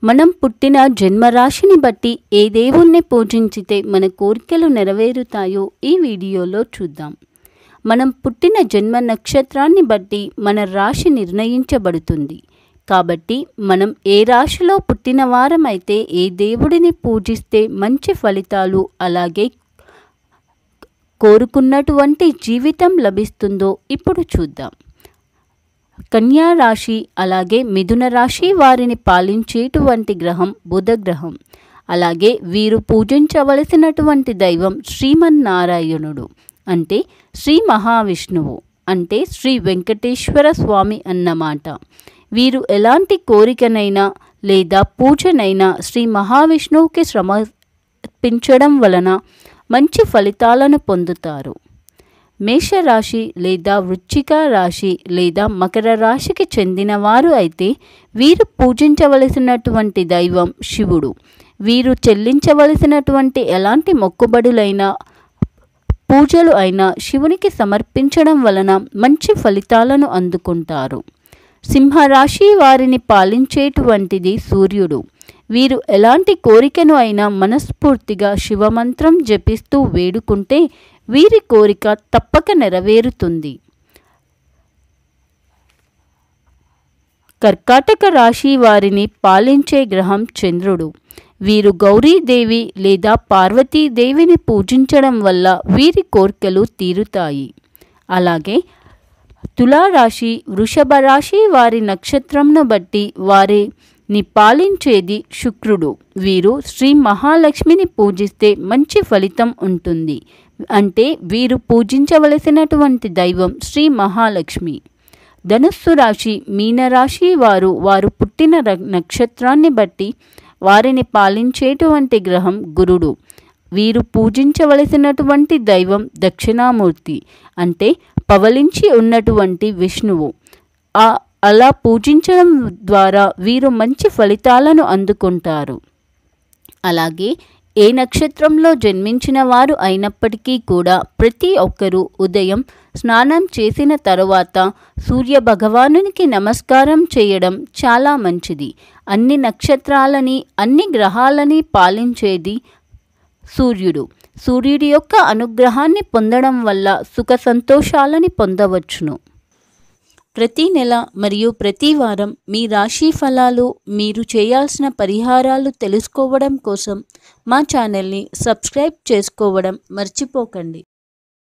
మనం పుట్టిన జన్మరాశిని బట్టి ఏ దేవుణ్ణి పూజించితే మన కోరికలు నెరవేరుతాయో ఈ వీడియోలో చూద్దాం మనం పుట్టిన జన్మ నక్షత్రాన్ని బట్టి మన రాశి నిర్ణయించబడుతుంది కాబట్టి మనం ఏ రాశిలో పుట్టిన వారమైతే ఏ దేవుడిని పూజిస్తే మంచి ఫలితాలు అలాగే కోరుకున్నటువంటి జీవితం లభిస్తుందో ఇప్పుడు చూద్దాం కన్యా రాశి అలాగే మిథున రాశి వారిని పాలించేటువంటి గ్రహం బుధ గ్రహం అలాగే వీరు పూజించవలసినటువంటి దైవం శ్రీమన్నారాయణుడు అంటే శ్రీ మహావిష్ణువు అంటే శ్రీ వెంకటేశ్వర స్వామి అన్నమాట వీరు ఎలాంటి కోరికనైనా లేదా పూజనైనా శ్రీ మహావిష్ణువుకి సమర్పించడం వలన మంచి ఫలితాలను పొందుతారు మేషరాశి లేదా వృచ్చిక రాశి లేదా మకర రాశికి చెందినవారు అయితే వీరు పూజించవలసినటువంటి దైవం శివుడు వీరు చెల్లించవలసినటువంటి ఎలాంటి మొక్కుబడులైనా పూజలు అయినా శివునికి సమర్పించడం వలన మంచి ఫలితాలను అందుకుంటారు సింహరాశి వారిని పాలించేటువంటిది సూర్యుడు వీరు ఎలాంటి కోరికను అయినా మనస్ఫూర్తిగా శివమంత్రం జపిస్తూ వేడుకుంటే వీరి కోరిక తప్పక నెరవేరుతుంది కర్కాటక రాశి వారిని పాలించే గ్రహం చంద్రుడు వీరు గౌరీదేవి లేదా పార్వతీదేవిని పూజించడం వల్ల వీరి కోరికలు తీరుతాయి అలాగే తులారాశి వృషభ రాశి వారి నక్షత్రంను బట్టి వారిని పాలించేది శుక్రుడు వీరు శ్రీ మహాలక్ష్మిని పూజిస్తే మంచి ఫలితం ఉంటుంది అంటే వీరు పూజించవలసినటువంటి దైవం శ్రీ మహాలక్ష్మి ధనుస్సు రాశి మీనరాశి వారు వారు పుట్టిన నక్షత్రాన్ని బట్టి వారిని పాలించేటువంటి గ్రహం గురుడు వీరు పూజించవలసినటువంటి దైవం దక్షిణామూర్తి అంటే పవలించి ఉన్నటువంటి విష్ణువు ఆ అలా పూజించడం ద్వారా వీరు మంచి ఫలితాలను అందుకుంటారు అలాగే ఏ నక్షత్రంలో జన్మించిన వారు అయినప్పటికీ కూడా ప్రతి ఒక్కరూ ఉదయం స్నానం చేసిన తరువాత సూర్య భగవానునికి నమస్కారం చేయడం చాలా మంచిది అన్ని నక్షత్రాలని అన్ని గ్రహాలని పాలించేది సూర్యుడు సూర్యుడి యొక్క అనుగ్రహాన్ని పొందడం వల్ల సుఖ సంతోషాలని పొందవచ్చును ప్రతి నెల మరియు ప్రతి వారం మీ రాశి ఫలాలు మీరు చేయాల్సిన పరిహారాలు తెలుసుకోవడం కోసం మా ఛానల్ని సబ్స్క్రైబ్ చేసుకోవడం మర్చిపోకండి